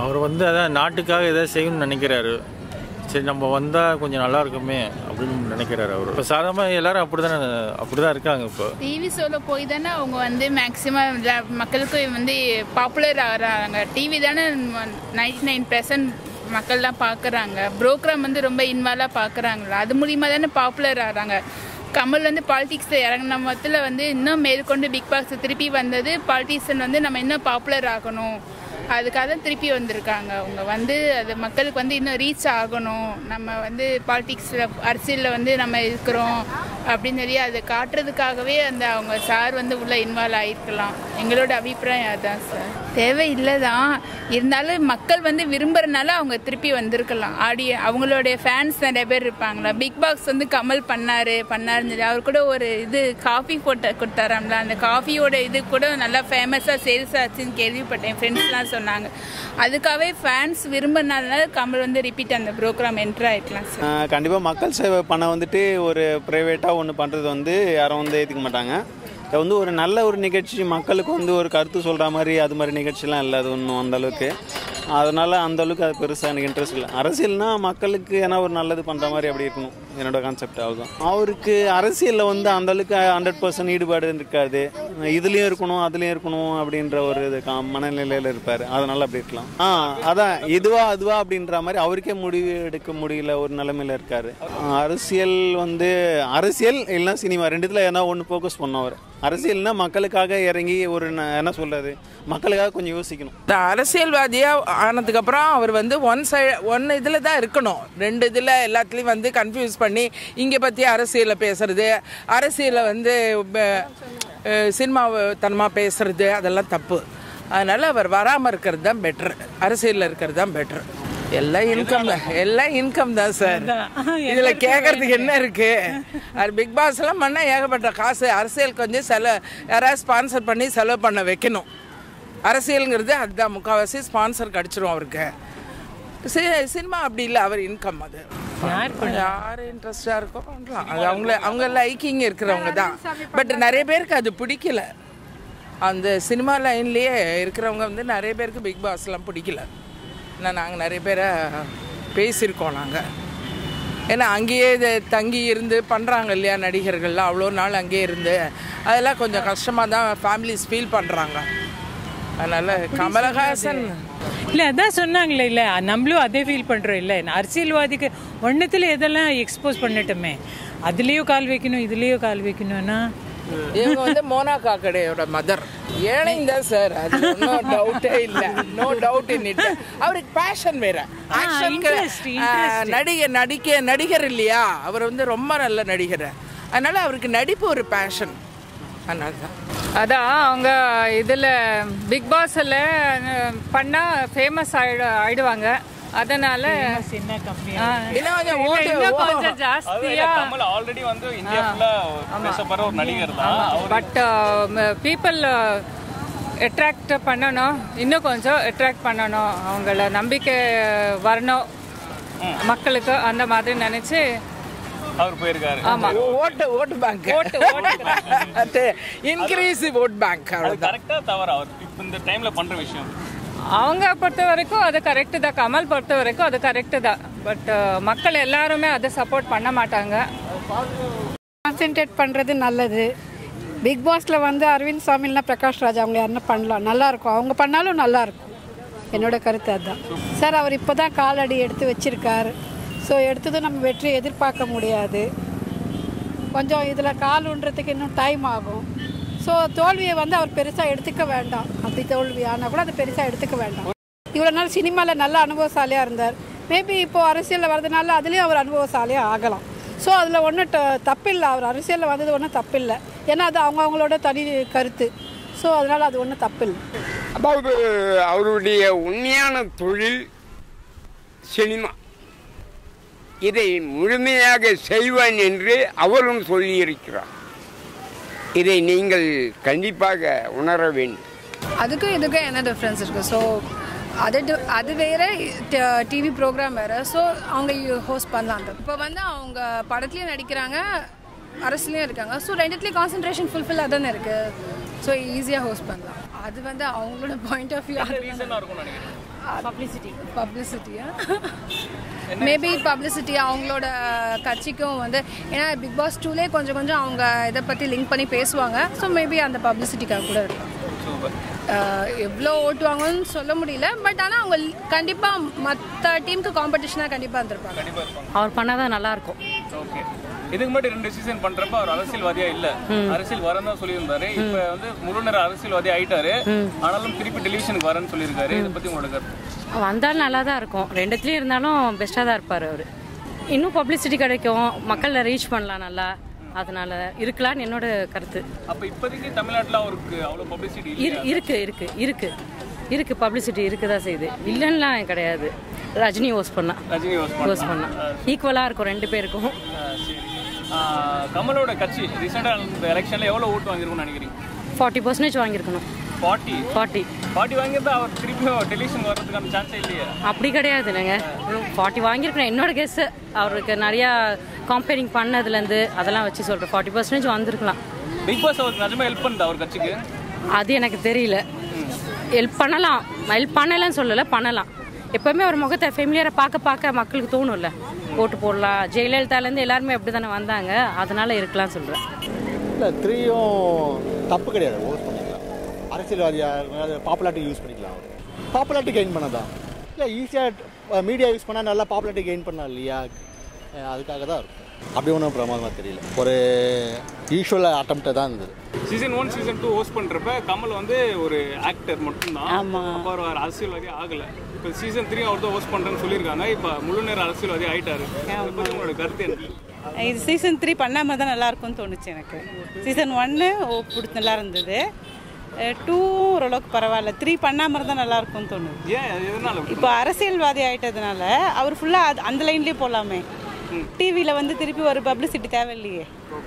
அவர் வந்து அதான் நாட்டுக்காக எதாவது செய்யணும்னு நினைக்கிறாரு சரி நம்ம வந்தால் கொஞ்சம் நல்லா இருக்குமே அப்படின்னு நினைக்கிறாரு அவர் இப்போ சாதாரணமாக எல்லாரும் அப்படி தானே அப்படி தான் இருக்காங்க இப்போ டிவி ஷோவில் போய் தானே அவங்க வந்து மேக்ஸிமம் மக்களுக்கு வந்து பாப்புலர் ஆகிறாங்க டிவி தானே நைன்டி நைன் பெர்சன்ட் மக்கள்லாம் பார்க்குறாங்க ப்ரோக்ராம் வந்து ரொம்ப இன்வால்வாக பார்க்குறாங்களா அது மூலிமா தானே பாப்புலர் ஆகிறாங்க கமல் வந்து பாலிடிக்ஸில் இறங்கின மொத்தத்தில் வந்து இன்னும் மேற்கொண்டு பிக் பாஸ் திருப்பி வந்தது பாலிட்டிஷியன் வந்து நம்ம இன்னும் பாப்புலர் ஆகணும் அதுக்காக தான் திருப்பி வந்திருக்காங்க அவங்க வந்து அது மக்களுக்கு வந்து இன்னும் ரீச் ஆகணும் நம்ம வந்து பாலிடிக்ஸில் அரசியலில் வந்து நம்ம இருக்கிறோம் அப்படின்னு சொல்லி அதை காட்டுறதுக்காகவே அந்த அவங்க சார் வந்து உள்ளே இன்வால்வ் ஆகிருக்கலாம் எங்களோட அபிப்பிராயம் அதுதான் சார் தேவையில்லை தான் இருந்தாலும் மக்கள் வந்து விரும்புறதுனால அவங்க திருப்பி வந்திருக்கலாம் ஆடிய அவங்களுடைய ஃபேன்ஸ் நிறைய பேர் இருப்பாங்களா பிக் பாஸ் வந்து கமல் பண்ணாரு பண்ணாருன்னு சொல்லி அவர் கூட ஒரு இது காஃபி போட்டு கொடுத்தாராம்ல அந்த காஃபியோட இது கூட நல்லா ஃபேமஸாக சேல்ஸ் ஆச்சுன்னு கேள்விப்பட்டேன் ஃப்ரெண்ட்ஸ்லாம் சொன்னாங்க அதுக்காகவே ஃபேன்ஸ் விரும்பினால கமல் வந்து ரிப்பீட் அந்த ப்ரோக்ராம் என்ட்ரு ஆகிக்கலாம் சார் கண்டிப்பாக மக்கள் சேவை பண்ண வந்துட்டு ஒரு ப்ரைவேட்டாக ஒன்று பண்ணுறது வந்து யாரும் வந்து ஏற்றுக்க மாட்டாங்க இது வந்து ஒரு நல்ல ஒரு நிகழ்ச்சி மக்களுக்கு வந்து ஒரு கருத்து சொல்கிற மாதிரி அது மாதிரி நிகழ்ச்சிலாம் இல்லை அது ஒன்றும் அந்த அளவுக்கு அதனால் அந்த அளவுக்கு அது பெருசாக எனக்கு இன்ட்ரெஸ்ட் இல்லை அரசியல்னா மக்களுக்கு ஏன்னா ஒரு நல்லது பண்ணுற மாதிரி அப்படி இருக்கணும் என்னோட கான்செப்ட் அதுதான் அவருக்கு அரசியலில் வந்து அந்த அளவுக்கு ஹண்ட்ரட் பர்சன்ட் ஈடுபாடு இருக்காது இதுலேயும் இருக்கணும் அதுலேயும் இருக்கணும் அப்படின்ற ஒரு இது கா- மனநிலையில் இருப்பார் அதனால அப்படி இருக்கலாம் ஆ அதான் இதுவா அதுவா அப்படின்ற மாதிரி அவருக்கே முடிவு எடுக்க முடியல ஒரு நிலைமையில இருக்காரு ஆ, அரசியல் வந்து அரசியல் இல்லைன்னா சினிமா ரெண்டுத்துல எதனா ஒன்று ஃபோக்கஸ் பண்ணவர் அரசியல்னா மக்களுக்காக இறங்கி ஒரு ந- என்ன சொல்றது மக்களுக்காக கொஞ்சம் யோசிக்கணும் இந்த அரசியல்வாதியாக ஆனதுக்கப்புறம் அவர் வந்து ஒன் சை ஒன் இதில் தான் இருக்கணும் ரெண்டு இதில் எல்லாத்துலேயும் வந்து கன்ஃபியூஸ் பண்ணி இங்கே பற்றி அரசியலை பேசுறது அரசியலை வந்து சினிமா தனமாக பேசுறது அதெல்லாம் தப்பு அதனால் அவர் வராமல் இருக்கிறது தான் பெட்ரு அரசியலில் இருக்கிறது தான் பெட்ரு எல்லாம் இன்கம் தான் எல்லாம் இன்கம் தான் சார் இதில் கேட்கறதுக்கு என்ன இருக்கு அது பிக் பாஸ்லாம் பண்ணால் ஏகப்பட்ட காசு அரசியல் கொஞ்சம் செலவு யாராவது ஸ்பான்சர் பண்ணி செலவு பண்ண வைக்கணும் அரசியலுங்கிறது அதுதான் முக்கால்வாசி ஸ்பான்சர் கிடச்சிரும் அவருக்கு சி- சினிமா அப்படி இல்லை அவர் இன்கம் அது யார் இன்ட்ரெஸ்டாக இருக்கோ பண்ணலாம் அது அவங்கள அவங்க லைக்கிங் இருக்கிறவங்க தான் பட் நிறைய பேருக்கு அது பிடிக்கல அந்த சினிமா லைன்லேயே இருக்கிறவங்க வந்து நிறைய பேருக்கு பிக் பாஸ்லாம் பிடிக்கல ஏன்னா நாங்கள் நிறைய பேரை பேசியிருக்கோம் நாங்கள் ஏன்னா அங்கேயே இது தங்கி இருந்து பண்ணுறாங்க இல்லையா நடிகர்கள்லாம் அவ்வளோ நாள் அங்கேயே இருந்து அதெல்லாம் கொஞ்சம் கஷ்டமாக தான் ஃபேமிலிஸ் ஃபீல் பண்ணுறாங்க அதனால் கமலஹாசன் இல்லை அதான் சொன்னாங்களே இல்லை நம்மளும் அதே ஃபீல் பண்ணுறோம் இல்லை அரசியல்வாதிக்கு ஒன்றத்தில் எதெல்லாம் எக்ஸ்போஸ் பண்ணட்டுமே அதுலேயும் கால் வைக்கணும் இதுலேயும் கால் வைக்கணும்னா இவங்க வந்து மோனா காக்கடையோட மதர் ஏழையும் தான் சார் அது நோ டவுட்டே இல்லை நோ டவுட் இன் இட் அவருக்கு பேஷன் வேற ஆக்ஷனுக்கு interest, interest. நடிகர் நடிக்க நடிகர் இல்லையா அவர் வந்து ரொம்ப நல்ல நடிகர் அதனால அவருக்கு நடிப்பு ஒரு பேஷன் அதனால தான் அதான் அவங்க இதில் பிக் பாஸில் பண்ணால் ஃபேமஸ் ஆயிடு ஆயிடுவாங்க அதனால என்ன கம்மி ஆ, இன்னும் கொஞ்சம் ஓட்டு இன்னும் ஓ- கொஞ்சம் ஜாஸ்தியா கமல் ஆல்ரெடி வந்து இந்தியா ஃபுல்லா பேசப்படுற ஒரு நடிகர் தான் பட் பீப்புள் அட்ராக்ட் பண்ணணும் இன்னும் கொஞ்சம் அட்ராக்ட் பண்ணணும் அவங்கள நம்பிக்கை வரணும் மக்களுக்கு அந்த மாதிரி நினச்சி அவர் போயிருக்காரு ஆமாம் ஓட்டு ஓட்டு பேங்க் ஓட்டு ஓட்டு இன்க்ரீஸ் ஓட் பேங்க் அது கரெக்டா தவறா அவர் இப்ப இந்த டைம்ல பண்ற விஷயம் அவங்க பொறுத்த வரைக்கும் அது கரெக்டு தான் கமல் பொறுத்த வரைக்கும் அது கரெக்டு தான் பட் மக்கள் எல்லாருமே அதை சப்போர்ட் பண்ண மாட்டாங்க கான்சென்ட்ரேட் பண்ணுறது நல்லது பிக் பாஸில் வந்து அரவிந்த் சாமிலாம் பிரகாஷ் ராஜ் அவங்க யாருன்னா பண்ணலாம் நல்லா இருக்கும் அவங்க பண்ணாலும் நல்லா இருக்கும் என்னோட கருத்து அதுதான் சார் அவர் இப்போ தான் காலடி எடுத்து வச்சிருக்காரு ஸோ எடுத்ததும் நம்ம வெற்றியை எதிர்பார்க்க முடியாது கொஞ்சம் இதில் கால் ஊன்றதுக்கு இன்னும் டைம் ஆகும் ஸோ தோல்வியை வந்து அவர் பெருசாக எடுத்துக்க வேண்டாம் அப்படி தோல்வி ஆனால் கூட அதை பெருசாக எடுத்துக்க வேண்டாம் இவ்வளோ நாள் சினிமாவில் நல்ல அனுபவசாலியாக இருந்தார் மேபி இப்போது அரசியலில் வரதுனால அதுலேயும் அவர் அனுபவசாலியாக ஆகலாம் ஸோ அதில் ஒன்றும் தப்பில்லை அவர் அரசியலில் வந்தது ஒன்றும் தப்பில்லை ஏன்னா அது அவங்க அவங்களோட தனி கருத்து ஸோ அதனால் அது ஒன்றும் தப்பில்லை அதாவது அவருடைய உண்மையான தொழில் சினிமா இதை முழுமையாக செய்வான் என்று அவரும் சொல்லியிருக்கிறார் இதை நீங்கள் கண்டிப்பாக உணர வேண்டும் அதுக்கும் இதுக்கும் என்ன டிஃப்ரென்ஸ் இருக்குது ஸோ அது டி- அது வேற டிவி ப்ரோக்ராம் வேற ஸோ அவங்க ஹோஸ்ட் பண்ணலாம் இப்போ வந்து அவங்க படத்துலையும் நடிக்கிறாங்க அரசுலையும் இருக்காங்க ஸோ ரெண்டுத்துலேயும் கான்சன்ட்ரேஷன் ஃபுல்ஃபில் அதானே இருக்குது ஸோ ஈஸியாக ஹோஸ்ட் பண்ணலாம் அது வந்து அவங்களோட பாயிண்ட் ஆஃப் வியூ ரீசனா இருக்கும்னு நினைக்கிறேன் பப்ளிசிட்டி பப்ளிசிட்டியா மேபி பப்ளிசிட்டி அவங்களோட கட்சிக்கும் வந்து ஏன்னா பிக் பாஸ் டூலே கொஞ்சம் கொஞ்சம் அவங்க இதை பற்றி லிங்க் பண்ணி பேசுவாங்க ஸோ மேபி அந்த பப்ளிசிட்டிக்காக கூட இருக்கும் எவ்வளோ ஓட்டுவாங்கன்னு சொல்ல முடியல பட் ஆனால் அவங்க கண்டிப்பாக மற்ற டீமுக்கு காம்படிஷனாக கண்டிப்பாக இருந்திருப்பாங்க அவர் பண்ணாதான் நல்லா இருக்கும் ஓகே இதுக்கு முன்னாடி ரெண்டு சீசன் பண்றப்ப அவர் அரசியல்வாதியா இல்ல அரசியல் வரேன்னு தான் சொல்லியிருந்தாரு இப்ப வந்து முழு நேர அரசியல்வாதி ஆயிட்டாரு ஆனாலும் திருப்பி டெலிவிஷனுக்கு வரேன்னு சொல்லியிருக்காரு இதை பத்தி உங்களோட கருத்து வந்தாலும் நல்லா தான் இருக்கும் ரெண்டுத்துலேயும் இருந்தாலும் பெஸ்ட்டாக தான் இருப்பார் அவர் இன்னும் பப்ளிசிட்டி கிடைக்கும் மக்களை ரீச் பண்ணலாம் நல்லா அதனால இருக்கலாம்னு என்னோட கருத்து அப்ப இப்போதைக்கு தமிழ்நாட்டுல அவருக்கு அவ்வளவு பப்ளிசிட்டி இரு இருக்கு இருக்கு இருக்கு இருக்கு பப்ளிசிட்டி இருக்குதா செய்யுது இல்லைன்னுலாம் கிடையாது ரஜினி ஓஸ் பண்ணா ரஜினி ஓஸ் ஓஸ் பண்ணா ஈக்குவலாக இருக்கும் ரெண்டு பேருக்கும் சரி ஆஹ் கமலோட கட்சி ரீசெண்டா இந்த எலெக்ஷன்ல எவ்வளவு ஓட்டு வாங்கிருக்கும்னு நினைக்கிறீங்க ஃபார்ட்டி பர்சன்டேஜ் வாங்கியிருக்கணும் ஃபார்ட்டி ஃபார்ட்டி ஃபார்ட்டி வாங்கியிருந்தா அவர் திருப்பியும் டெலிவிஷன் வர்றதுக்கான சான்ஸே இல்லையே அப்படி கிடையாதுங்க ஃபார்ட்டி வாங்கியிருக்கணும் என்னோட கெஸ் அவருக்கு நிறையா காம்பேரிங் பண்ணதுலேருந்து அதெல்லாம் வச்சு சொல்கிறேன் ஃபார்ட்டி பர்சன்டேஜ் வந்திருக்கலாம் பிக் பாஸ் அவருக்கு நிஜமா ஹெல்ப் பண்ணுதா அவர் கட்சிக்கு அது எனக்கு தெரியல ஹெல்ப் பண்ணலாம் ஹெல்ப் பண்ணலைன்னு சொல்லலை பண்ணலாம் எப்போவுமே ஒரு முகத்தை ஃபெமிலியரை பார்க்க பார்க்க மக்களுக்கு தோணும்ல ஓட்டு போடலாம் ஜெயலலிதாலேருந்து எல்லாருமே அப்படி தானே வந்தாங்க அதனால இருக்கலாம் சொல்கிறேன் இல்லை த்ரீயும் தப்பு கிடையாது ஓட் பண்ணிக்கலாம் அரசியல்வாதியாக பாப்புலாரிட்டி யூஸ் பண்ணிக்கலாம் பாப்புலாரிட்டி கெயின் பண்ணதான் இல்லை ஈஸியாக மீடியா யூஸ் பண்ணால் நல்லா பாப்புலாரிட்டி கெயின் பண்ணலாம் இல்லையா அஹ் அதுக்காக தான் இருக்கும் அப்படி ஒன்றும் பிரமாதமாக தெரியல ஒரு யூஷுவல் அட்டம்ப்டை தான் இருந்தது season one season two host பண்றப்ப கமல் வந்து ஒரு ஆக்டர் மட்டும்தான் அப்போ அவர் அரசியல்வாதி ஆகல இப்போ சீசன் த்ரீ அவர் தான் ஹோஸ்ட் பண்றேன்னு சொல்லியிருக்காங்க இப்போ முழு நேர அரசியல்வாதி ஆயிட்டாரு அதை பத்தி உங்களோட கருத்து என்ன இது சீசன் த்ரீ பண்ணாமல் தான் நல்லா இருக்கும்னு தோணுச்சு எனக்கு சீசன் ஒன்று ஓ பிடிச்சி நல்லா இருந்தது டூ ஓரளவுக்கு பரவாயில்ல த்ரீ பண்ணாமல் இருந்தால் நல்லா இருக்கும்னு தோணுது ஏன் அது எதனால இப்போ அரசியல்வாதி ஆயிட்டதுனால அவர் ஃபுல்லாக அந்த லைன்லேயே போகலாமே டிவியில் வந்து திருப்பி ஒரு பப்ளிசிட்டி தேவையில்லையே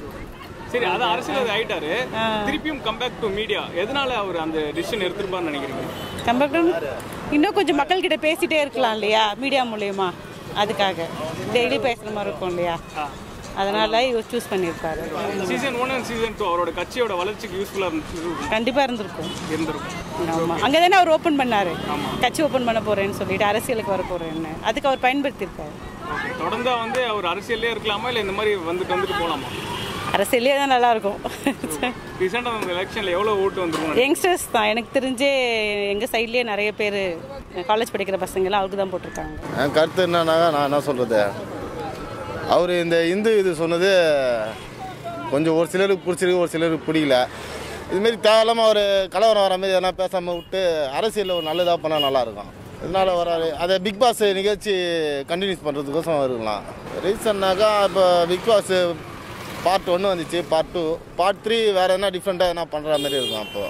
சரி அது அரசியல்வாதி ஆயிட்டாரு திருப்பியும் கம்பேக் டு மீடியா எதனால அவர் அந்த டிசிஷன் எடுத்திருப்பான்னு நினைக்கிறீங்க கம்பேக்டன் இன்னும் கொஞ்சம் மக்கள்கிட்ட பேசிட்டே இருக்கலாம் இல்லையா மீடியா மூலயமா அதுக்காக டெய்லி பேசுகிற மாதிரி இருக்கும் இல்லையா அதனால இவர் சூஸ் பண்ணியிருக்காரு season one and season two அவரோட கட்சியோட வளர்ச்சிக்கு யூஸ்ஃபுல்லா இருந்திருக்கும் கண்டிப்பாக இருந்திருக்கும் இருந்திருக்கும் ஆமாம் அங்கே தானே அவர் ஓப்பன் பண்ணாரு கட்சி ஓப்பன் பண்ண போறேன்னு சொல்லிட்டு அரசியலுக்கு வர போறேன்னு அதுக்கு அவர் பயன்படுத்தியிருக்காரு தொடர்ந்தா வந்து அவர் அரசியல்லே இருக்கலாமா இல்லை இந்த மாதிரி வந்துட்டு வந்துட்டு போலாமா அரசியலே தான் நல்லா இருக்கும் ரீசெண்டாக அந்த எலெக்ஷன்ல எவ்வளவு ஓட்டு வந்துருக்கும் யங்ஸ்டர்ஸ் தான் எனக்கு தெரிஞ்சே எங்கள் சைட்லேயே நிறைய பேர் காலேஜ் படிக்கிற பசங்களாம் அவருக்கு தான் போட்டிருக்காங்க என் கருத்து என்னன்னா நான் என்ன சொல்கிறது அவர் இந்த இந்து இது சொன்னது கொஞ்சம் ஒரு சிலருக்கு பிடிச்சிருக்கு ஒரு சிலருக்கு பிடிக்கல இதுமாரி தேவையில்லாமல் ஒரு கலவரம் வர மாதிரி எதனா பேசாமல் விட்டு அரசியலில் ஒரு நல்லதாக பண்ணால் நல்லாயிருக்கும் இதனால வராரு அதை பிக் பாஸ் நிகழ்ச்சி கண்டினியூஸ் பண்ணுறதுக்கோசம் இருக்கலாம் ரீசன்னாக்கா இப்போ பிக் பாஸ் பார்ட் ஒன்று வந்துச்சு பார்ட் டூ பார்ட் த்ரீ வேறு எதனா டிஃப்ரெண்ட்டாக எதனா பண்ணுற மாதிரி இருக்கும் அப்போ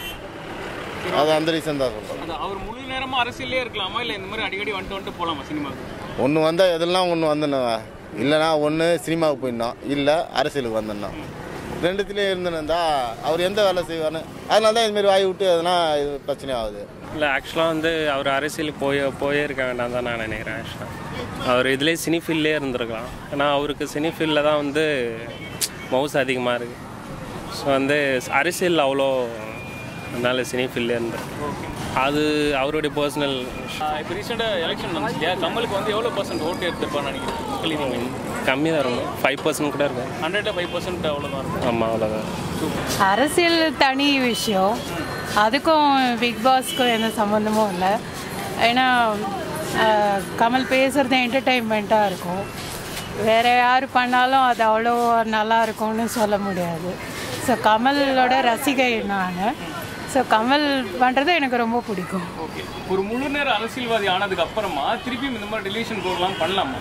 அது அந்த ரீசன் தான் சொல்கிறேன் அது அவர் முழு நேரமா அரசியல்லே இருக்கலாமா இல்லை இந்த மாதிரி அடிக்கடி வந்துட்டு வந்துட்டு போலாமா சினிமாவுக்கு ஒன்று வந்தால் எதெல்லாம் ஒன்று வந்துடணுங்க இல்லைனா ஒன்று சினிமாவுக்கு போயிடணும் இல்லை அரசியலுக்கு வந்துடணும் ரெண்டுத்துலேயும் இருந்துருந்தா அவர் எந்த வேலை செய்வார்னு அதனால தான் இதுமாரி வாய் விட்டு எதனா இது பிரச்சனை ஆகுது இல்லை ஆக்சுவலாக வந்து அவர் அரசியலுக்கு போய் போயே இருக்க வேண்டாம் தான் நான் நினைக்கிறேன் ஆக்சுவலாக அவர் இதுலேயே சினி ஃபீல்ட்லேயே இருந்திருக்கலாம் ஏன்னா அவருக்கு சினி ஃபீல்டில் தான் வந்து மவுஸ் அதிகமாக இருக்குது ஸோ வந்து அரசியல் அவ்வளோ அதனால சினி ஃபீல்ட்லேயே இருந்திருக்கு அது அவருடைய பர்சனல் இப்போ ரீசெண்டாக எலெக்ஷன் நடந்துச்சு இல்லையா கமலுக்கு வந்து எவ்வளோ பர்சன்ட் ஓட்டு எடுத்துருப்பான்னு நினைக்கிறேன் மக்கள் கம்மி தான் இருக்கும் ஃபைவ் பர்சன்ட் கூட இருக்கும் ஹண்ட்ரட் ஃபைவ் பர்சன்ட் அவ்வளோதான் இருக்கும் ஆமாம் அவ்வளோதான் அரசியல் தனி விஷயம் அதுக்கும் பிக் பாஸ்க்கும் எந்த சம்மந்தமும் இல்லை ஏன்னா அஹ், கமல் பேசுகிறது என்டர்டெயின்மெண்ட்டாக இருக்கும் வேறு யார் பண்ணாலும் அது அவ்வளோ நல்லா இருக்கும்னு சொல்ல முடியாது ஸோ கமலோட ரசிகை நான் ஸோ கமல் பண்ணுறது எனக்கு ரொம்ப பிடிக்கும் ஓகே ஒரு முழு நேர அரசியல்வாதி ஆனதுக்கு அப்புறமா திருப்பியும் இந்த மாதிரி டெலிவிஷன் ப்ரோக்ராம் பண்ணலாமா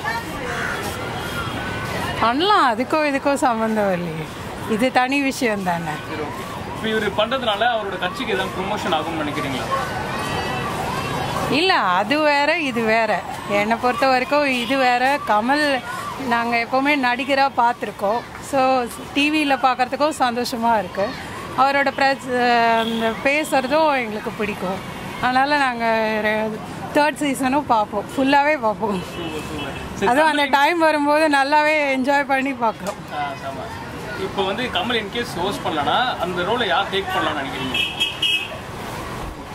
பண்ணலாம் அதுக்கும் இதுக்கும் சம்மந்தம் இல்லையே இது தனி விஷயம் தானே சரி ஓகே இப்போ இவர் பண்ணுறதுனால அவரோட கட்சிக்கு எதாவது ப்ரொமோஷன் ஆகும்னு நினைக்கிறீங்களா இல்லை அது வேற இது வேற என்னை பொறுத்த வரைக்கும் இது வேற கமல் நாங்கள் எப்போவுமே நடிகராக பார்த்துருக்கோம் ஸோ டிவியில் பார்க்குறதுக்கும் சந்தோஷமாக இருக்குது அவரோட ப்ரெஸ் அந்த பேசுகிறதும் எங்களுக்கு பிடிக்கும் அதனால் நாங்கள் தேர்ட் சீசனும் பார்ப்போம் ஃபுல்லாகவே பார்ப்போம் அதுவும் அந்த டைம் வரும்போது நல்லாவே என்ஜாய் பண்ணி பார்க்குறோம் இப்போ வந்து கமல் இன்கேஸ் ஹோஸ்ட் பண்ணலனா அந்த ரோலை யார் டேக் பண்ணலாம்னு நினைக்கிறீங்க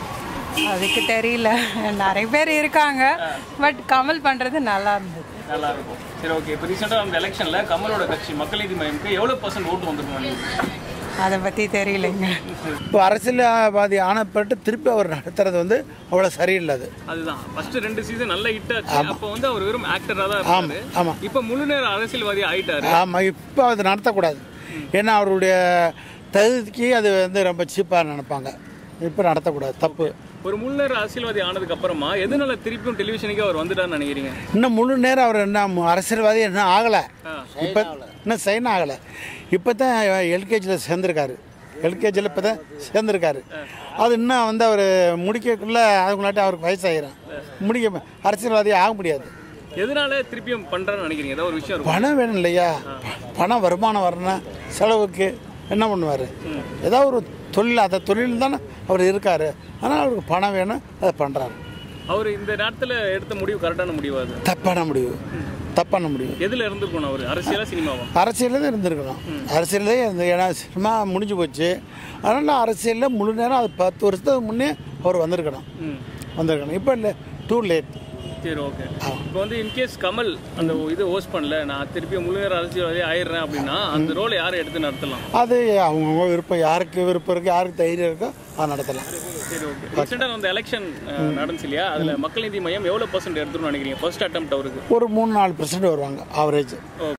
அதுக்கு தெரியல நிறைய பேர் இருக்காங்க பட் கமல் பண்ணுறது நல்லா இருந்தது நல்லா இருக்கும் சரி ஓகே இப்போ ரீசெண்டாக அந்த எலெக்ஷன்ல கமலோட கட்சி மக்கள் நீதி மையம்க்கு எவ்வளோ பர்சன்ட் ஓட்டு வந்திருக்கும் நினைக்கிறீங்க அதை பற்றி தெரியலைங்க இப்போ அரசியல்வாதி ஆனப்பட்டு திருப்பி அவர் நடத்துறது வந்து அவ்வளோ சரியில்லை அது அதுதான் ஃபர்ஸ்ட் ரெண்டு சீசன் நல்ல ஹிட் ஆச்சு அப்போ வந்து அவர் வெறும் ஆக்டரா தான் ஆமாம் இருந்தாரு ஆமாம் இப்போ முழு நேர அரசியல்வாதி ஆயிட்டாரு ஆமாம் இப்போ அது நடத்தக்கூடாது ஏன்னா அவருடைய தகுதிக்கு அது வந்து ரொம்ப சீப்பாக நினைப்பாங்க இப்போ நடத்தக்கூடாது தப்பு ஒரு முழு நேர அரசியல்வாதி ஆனதுக்கு அப்புறமா எதனால திருப்பியும் டெலிவிஷனுக்கு அவர் வந்துட்டாருன்னு நினைக்கிறீங்க இன்னும் முழு நேரம் அவர் என்ன மு- அரசியல்வாதி இன்னும் ஆகலை இப்போ இன்னும் சைன் ஆகலை இப்போ தான் எல்கேஜியில் சேர்ந்துருக்காரு எல்கேஜியில் இப்போ தான் சேர்ந்துருக்காரு அது இன்னும் வந்து அவர் முடிக்கக்குள்ளே அதுக்குள்ளாட்டி அவருக்கு வயசாகிடும் முடிக்க அரசியல்வாதி ஆக முடியாது எதனால திருப்பியும் பண்றாருன்னு நினைக்கிறீங்க ஏதாவது ஒரு விஷயம் இருக்கும் பணம் வேணும் இல்லையா பணம் வருமானம் வரணும் செலவுக்கு என்ன பண்ணுவார் ஏதாவது ஒரு தொழில் அந்த தொழில் தானே அவர் இருக்கார் ஆனால் அவருக்கு பணம் வேணும் அதை பண்ணுறாரு அவர் இந்த நேரத்துல எடுத்த முடிவு கரெக்டான முடிவு அது தப்பான முடிவு தப்பான முடிவு எதுல இருந்திருக்கணும் அவர் அரசியலா சினிமாவா அரசியலில் தான் இருந்திருக்கணும் அரசியலே இருந்து ஏன்னா சினிமா முடிஞ்சு போச்சு அதனால் அரசியலில் முழு நேரம் அது பத்து வருஷத்துக்கு முன்னே அவர் வந்திருக்கணும் ம். வந்திருக்கணும் இப்போ இல்லை டூ லேட் சரி ஓகே இப்போ வந்து இன்கேஸ் கமல் அந்த இது ஹோஸ்ட் பண்ணல நான் திருப்பி முழு நேர அரசியல்வாதி ஆயிடுறேன் அப்படின்னா அந்த ரோலை யாரை எடுத்து நடத்தலாம் அது அவங்கவுங்க விருப்பம் யாருக்கு விருப்பம் இருக்குது யாருக்கு தைரியம் இருக்கோ அதை நடத்தலாம் சரி ஓகே ரீசெண்டாக அந்த எலெக்ஷன் நடந்துச்சு இல்லையா அதுல மக்கள் நீதி மையம் எவ்வளவு பர்சன்ட் எடுத்துருன்னு நினைக்கிறீங்க ஃபர்ஸ்ட் அட்டம் அவருக்கு ஒரு மூணு நாலு பர்சன்ட் வருவாங்க ஆவரேஜ் ஓ